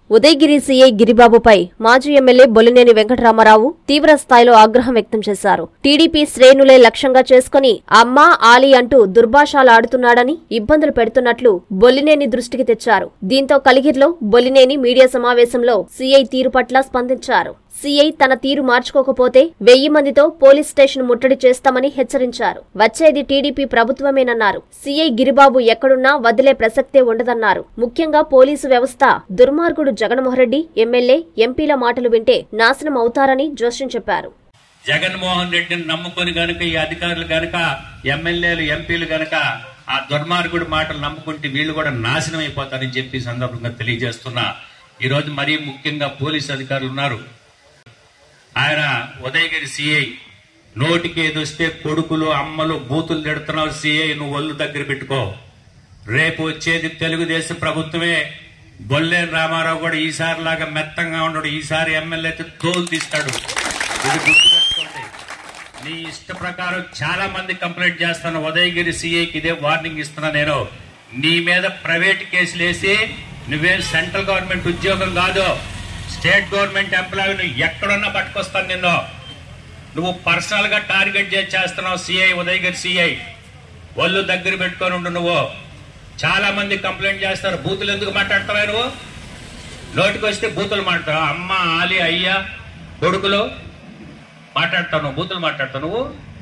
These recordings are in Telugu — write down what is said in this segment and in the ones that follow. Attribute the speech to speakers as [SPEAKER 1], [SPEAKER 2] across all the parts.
[SPEAKER 1] ఉదయగిరి సీఐ గిరిబాబుపై మాజీ ఎమ్మెల్యే బొలినేని వెంకటరామారావు తీవ్ర స్థాయిలో ఆగ్రహం వ్యక్తం చేశారు టీడీపీ శ్రేణులే లక్ష్యంగా చేసుకుని అమ్మా ఆలి అంటూ దుర్భాషాలాడుతున్నాడని ఇబ్బందులు పెడుతున్నట్లు బొలినేని దృష్టికి తెచ్చారు దీంతో కలిగిరిలో బొలినేని మీడియా సమావేశంలో సీఐ తీరు పట్ల స్పందించారు సీఐ తన తీరు మార్చుకోకపోతే వెయ్యి మందితో పోలీస్ స్టేషన్ ముట్టడి చేస్తామని హెచ్చరించారు వచ్చేది టీడీపీ ప్రభుత్వమేనన్నారు సీఐ గిరిబాబు ఎక్కడున్నా వదిలే ప్రసక్తే ఉండదన్నారు ముఖ్యంగా పోలీసు వ్యవస్థ దుర్మార్గుడు జగన్మోహన్రెడ్డి ఎమ్మెల్యే ఎంపీల మాటలు వింటే నాశనం అవుతారని జోస్యం చెప్పారు
[SPEAKER 2] జగన్మోహన్ రెడ్డిని నమ్ముకొని గనుక ఈ అధికారులు గనుక ఎమ్మెల్యేలు ఎంపీలు గనుక ఆ దుర్మార్గుడి మాటలు నమ్ముకుంటే వీళ్ళు కూడా నాశనం అయిపోతారని చెప్పి ఈ సందర్భంగా తెలియజేస్తున్నా ఈ రోజు మరీ ముఖ్యంగా పోలీసు అధికారులు ఉన్నారు ఆయన ఉదయగిరి సిఐ నోటికి ఏదొస్తే కొడుకులు అమ్మలు బూతులు తిడుతున్నావు సిఐ నువ్వు ఒళ్ళు దగ్గర పెట్టుకో రేపు వచ్చేది తెలుగుదేశం ప్రభుత్వమే బొల్లేని రామారావు కూడా ఈసారి లాగా మెత్తంగా ఉన్నాడు ఈసారి ఎమ్మెల్యే అయితే తోలు తీస్తాడు ఇది గుర్తుపెట్టుకోండి నీ ఇష్ట ప్రకారం చాలా మంది కంప్లైంట్ చేస్తాను ఉదయగిరి సిఐకి ఇదే వార్నింగ్ ఇస్తున్నా నేను నీ మీద ప్రైవేట్ కేసులు వేసి నువ్వేం సెంట్రల్ గవర్నమెంట్ ఉద్యోగం కాదు స్టేట్ గవర్నమెంట్ ఎంప్లాయీ నువ్వు ఎక్కడున్నా పట్టుకొస్తాను నిన్ను నువ్వు పర్సనల్ గా టార్గెట్ చేసి చేస్తున్నావు సిఐ ఉదయగిరి సిఐ ఒళ్ళు దగ్గర పెట్టుకొని ఉండు నువ్వు చాలా మంది కంప్లైంట్ చేస్తారు బూతులు ఎందుకు మాట్లాడతావా నువ్వు నోటికి వస్తే బూతులు మాట్లాడతావు అమ్మ ఆలి అయ్యా కొడుకులు మాట్లాడతావు నువ్వు బూతులు మాట్లాడతావు నువ్వు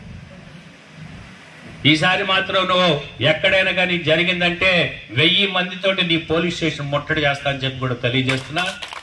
[SPEAKER 2] ఈసారి మాత్రం నువ్వు ఎక్కడైనా కానీ జరిగిందంటే వెయ్యి మందితోటి నీ పోలీస్ స్టేషన్ ముట్టడి చేస్తా అని చెప్పి కూడా తెలియజేస్తున్నా